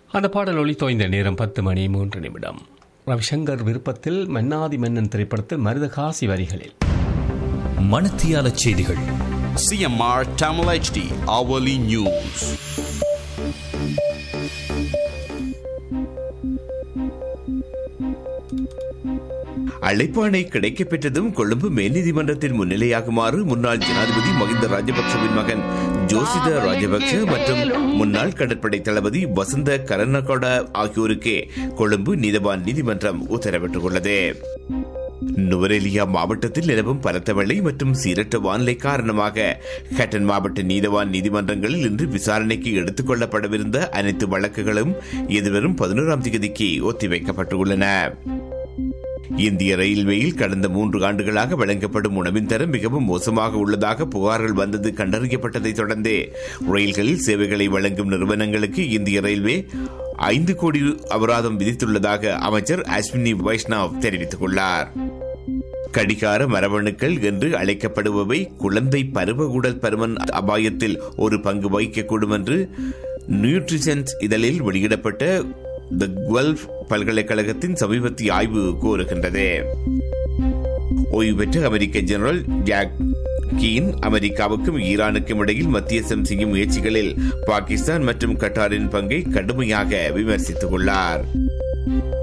அந்த பாடல் ஒளி தோய்ந்த நேரம் பத்து மணி மூன்று நிமிடம் ரவிசங்கர் விருப்பத்தில் மன்னாதி மன்னன் திரைப்படத்தில் மருதகாசி வரிகளில் மணத்தியால செய்திகள் CMR Tamil HD hourly news. அழைப்பாணை கிடைக்கப்பெற்றதும் Colombo மேல்நீதிமன்றத்தில் முன்னிலையாகுமாறு முன்னாள் ஜனாதிபதி மகிந்த ராஜபக்சவின் மகன் ஜோசித ராஜபக்ச மற்றும் முன்னாள் கடற்படை தளபதி வசந்த கரனகொட ஆகியோருக்கு கொழும்பு நீதவான் நீதிமன்றம் உத்தரவிட்டுள்ளது நுவரெலியா மாவட்டத்தில் நிலவும் பலத்த மழை மற்றும் சீரற்ற வானிலை காரணமாக ஹட்டன் மாவட்ட நீதவான் நீதிமன்றங்களில் இன்று விசாரணைக்கு எடுத்துக் கொள்ளப்படவிருந்த அனைத்து வழக்குகளும் எதிர்வரும் பதினோராம் தேதிக்கு ஒத்திவைக்கப்பட்டுள்ளன இந்திய ரயில்வேயில் கடந்த மூன்று ஆண்டுகளாக வழங்கப்படும் உணவின் தரம் மிகவும் மோசமாக உள்ளதாக புகார்கள் வந்தது கண்டறியப்பட்டதை தொடர்ந்து ரயில்களில் சேவைகளை வழங்கும் நிறுவனங்களுக்கு இந்திய ரயில்வே ஐந்து கோடி அபராதம் விதித்துள்ளதாக அமைச்சர் அஸ்வினி வைஷ்ணவ் தெரிவித்துள்ளார் கடிகார மரபணுக்கள் என்று அழைக்கப்படுபவை குழந்தை பருவகுடல் பருமன் அபாயத்தில் ஒரு பங்கு வகிக்கக்கூடும் என்று நியூட்ரிஷன்ஸ் இதழில் வெளியிடப்பட்ட த குவல்ஃப் பல்கலைக்கழகத்தின் சமீபத்திய ஆய்வு கூறுகின்றது ஓய்வு பெற்ற அமெரிக்க ஜெனரல் ஜாக் கீன் அமெரிக்காவுக்கும் ஈரானுக்கும் இடையில் மத்தியஸ்தம் செய்யும் முயற்சிகளில் பாகிஸ்தான் மற்றும் கட்டாரின் பங்கை கடுமையாக விமர்சித்துள்ளார்